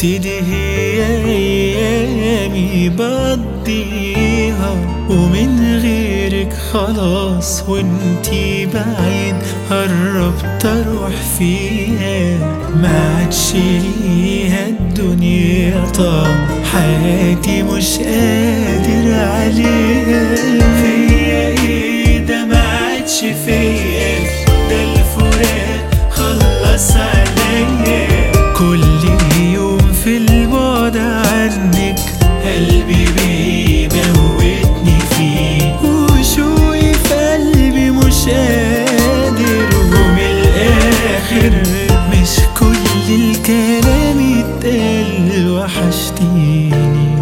تبتدي هي أيامي بقضيها ومن غيرك خلاص وانتي بعيد قربت اروح فيها ما عادش ليها الدنيا طعم حياتي مش قادر عليها فيا ايه ده ما عادش فيا ده الفراق خلص عليا كل يوم في البعد عنك قلبي بيموتني فيه وشوقي في قلبي مش قادر ومن الاخر مش كل الكلام يتقال وحشتيني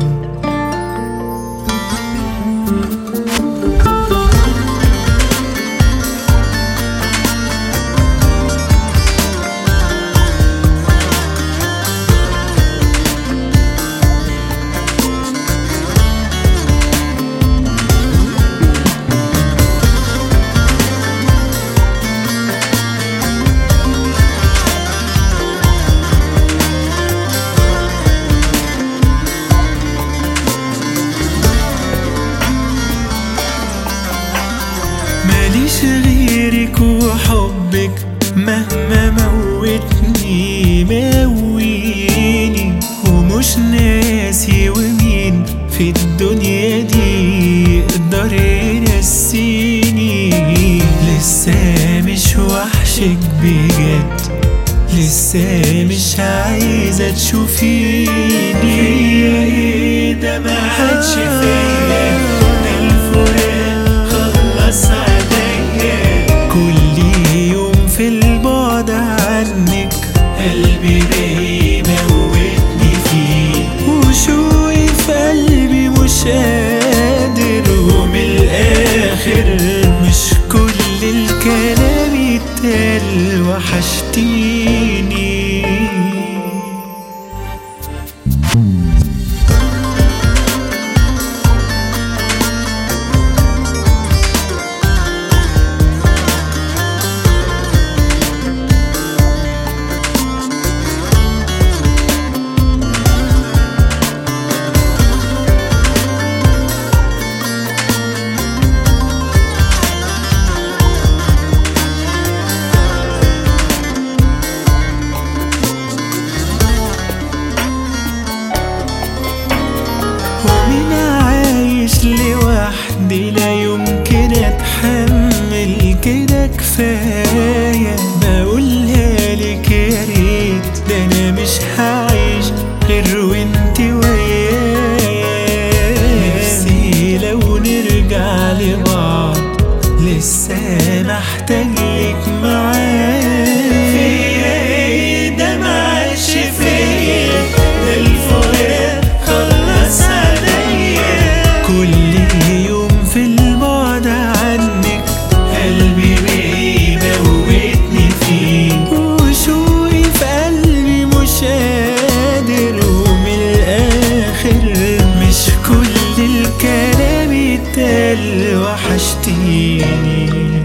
ماليش غيرك وحبك مهما موتني مويني ومش ناسي ومين في الدنيا دي يقدر ينسيني لسه مش وحشك بجد لسه مش عايزة تشوفيني فيا ايه ده ما عادش فيا ده الفراق خلص عليا كل يوم في البعد عنك قلبي بيموتني فيه وشوقي في قلبي مش قادر ومن الاخر مش كل الكلام يتقال وحشتيني ومين عايش لوحدي لا يمكن اتحمل كده كفايه بقولها لك يا ريت ده انا مش هعيش غير وانت ويايا نفسي لو نرجع لبعض لسه محتاج لك معايا فيا ايه ده ما عادش فيا ده الفراق خلص عليا كل يوم في البعد عنك قلبي بيموتني فيه وشوقي في قلبي مش قادر ومن الاخر مش كل الكلام يتقال وحشتيني